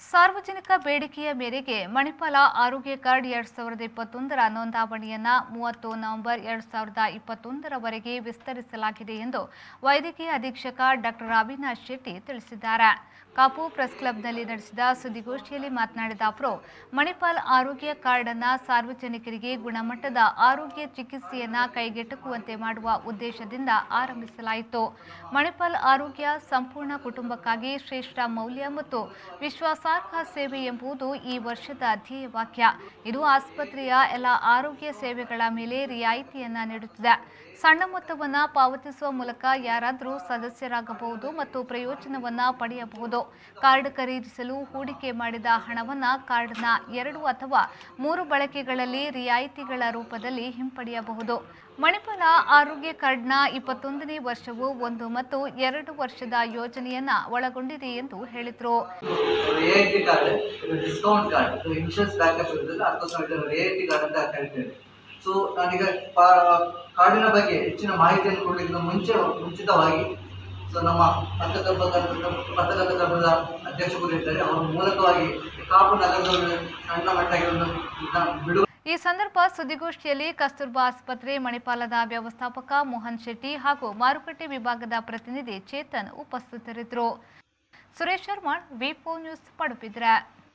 ಸಾರ್ವಜನಿಕ ಬೇಡಿಕೆಯ ಮೇರೆಗೆ ಮಣಿಪಾಲ ಆರೋಗ್ಯ ಕಾರ್ಡ್ ಎರಡ್ ಸಾವಿರದ ಇಪ್ಪತ್ತೊಂದರ ನೋಂದಾವಣಿಯನ್ನ ಮೂವತ್ತು ನವೆಂಬರ್ ಎರಡ್ ಸಾವಿರದ ಇಪ್ಪತ್ತೊಂದರವರೆಗೆ ವಿಸ್ತರಿಸಲಾಗಿದೆ ಎಂದು ವೈದ್ಯಕೀಯ ಅಧೀಕ್ಷಕ ಡಾಕ್ಟರ್ ಅವಿನಾಶ್ ಶೆಟ್ಟಿ ತಿಳಿಸಿದ್ದಾರೆ ಕಾಪು ಪ್ರೆಸ್ ಕ್ಲಬ್ನಲ್ಲಿ ನಡೆಸಿದ ಸುದ್ದಿಗೋಷ್ಠಿಯಲ್ಲಿ ಮಾತನಾಡಿದ ಅವರು ಮಣಿಪಾಲ್ ಆರೋಗ್ಯ ಕಾರ್ಡ್ ಅನ್ನ ಸಾರ್ವಜನಿಕರಿಗೆ ಗುಣಮಟ್ಟದ ಆರೋಗ್ಯ ಚಿಕಿತ್ಸೆಯನ್ನ ಕೈಗೆಟುಕುವಂತೆ ಮಾಡುವ ಉದ್ದೇಶದಿಂದ ಆರಂಭಿಸಲಾಯಿತು ಮಣಿಪಾಲ್ ಆರೋಗ್ಯ ಸಂಪೂರ್ಣ ಕುಟುಂಬಕ್ಕಾಗಿ ಶ್ರೇಷ್ಠ ಮೌಲ್ಯ ಮತ್ತು ವಿಶ್ವಾಸಾರ್ಹ ಸೇವೆ ಎಂಬುದು ಈ ವರ್ಷದ ಧ್ಯೇಯವಾಕ್ಯ ಇದು ಆಸ್ಪತ್ರೆಯ ಎಲ್ಲ ಆರೋಗ್ಯ ಸೇವೆಗಳ ಮೇಲೆ ರಿಯಾಯಿತಿಯನ್ನ ನೀಡುತ್ತಿದೆ ಸಣ್ಣ ಮೊತ್ತವನ್ನ ಪಾವತಿಸುವ ಮೂಲಕ ಯಾರಾದರೂ ಸದಸ್ಯರಾಗಬಹುದು ಮತ್ತು ಪ್ರಯೋಜನವನ್ನ ಪಡೆಯಬಹುದು ಕಾರ್ಡ್ ಖರೀದಿಸಲು ಹೂಡಿಕೆ ಮಾಡಿದ ಹಣವನ್ನ ಕಾರ್ಡ್ನ ಎರಡು ಅಥವಾ ಮೂರು ಬಳಕೆಗಳಲ್ಲಿ ರಿಯಾಯಿತಿಗಳ ರೂಪದಲ್ಲಿ ಹಿಂಪಡೆಯಬಹುದು ಮಣಿಪಾಲ ಆರೋಗ್ಯ ಕಾರ್ಡ್ನ ಇಪ್ಪತ್ತೊಂದನೇ ವರ್ಷವು ಒಂದು ಮತ್ತು ಎರಡು ವರ್ಷದ ಯೋಜನೆಯನ್ನ ಒಳಗೊಂಡಿದೆ ಎಂದು ಹೇಳಿದರು ರಿಯಾಯಿತಿ ಕಾರ್ಡ್ ಇದು ಡಿಸ್ಕೌಂಟ್ ಕಾರ್ಡ್ ಇದು ಇನ್ಶೂರೆನ್ಸ್ ಬ್ಯಾಕಪ್ ಇರೋದಿಲ್ಲ ಅದಕ್ಕೋಸ್ಕರ ಇದು ರಿಯಾಯಿತಿ ಕಾರ್ಡ್ ಅಂತ ಕರಿತೇವೆ ಸೊ ನಾನೀಗ ಪಾ- ಕಾರ್ಡಿನ ಬಗ್ಗೆ ಹೆಚ್ಚಿನ ಮಾಹಿತಿಯನ್ನು ಕೊಡಲಿಕ್ಕೆ ಮುಂಚೆ ಮುಂಚಿತವಾಗಿ ಸೊ ನಮ್ಮ ಪತ್ರಕರ್ತ ಪತ್ರಕರ್ತ ಕರ್ಮದ ಅಧ್ಯಕ್ಷರು ಇದ್ದಾರೆ ಅವರ ಮೂಲಕವಾಗಿ ಕಾಪು ನಗರದಲ್ಲಿ ಸಣ್ಣ ಮಟ್ಟಕ್ಕೆ ಒಂದು ಇದನ್ನ ಬಿಡುವ ಈ ಸಂದರ್ಭ ಸುದ್ದಿಗೋಷ್ಠಿಯಲ್ಲಿ ಕಸ್ತೂರ್ಬಾ ಆಸ್ಪತ್ರೆ ಮಣಿಪಾಲದ ವ್ಯವಸ್ಥಾಪಕ ಮೋಹನ್ ಶೆಟ್ಟಿ ಹಾಗೂ ಮಾರುಕಟ್ಟೆ ವಿಭಾಗದ ಪ್ರತಿನಿಧಿ ಚೇತನ್ ಉಪಸ್ಥಿತರಿದ್ದರು ಸುರೇಶ್ ಶರ್ಮಾ ವಿ ನ್ಯೂಸ್ ಪಡುಬಿದ್ರೆ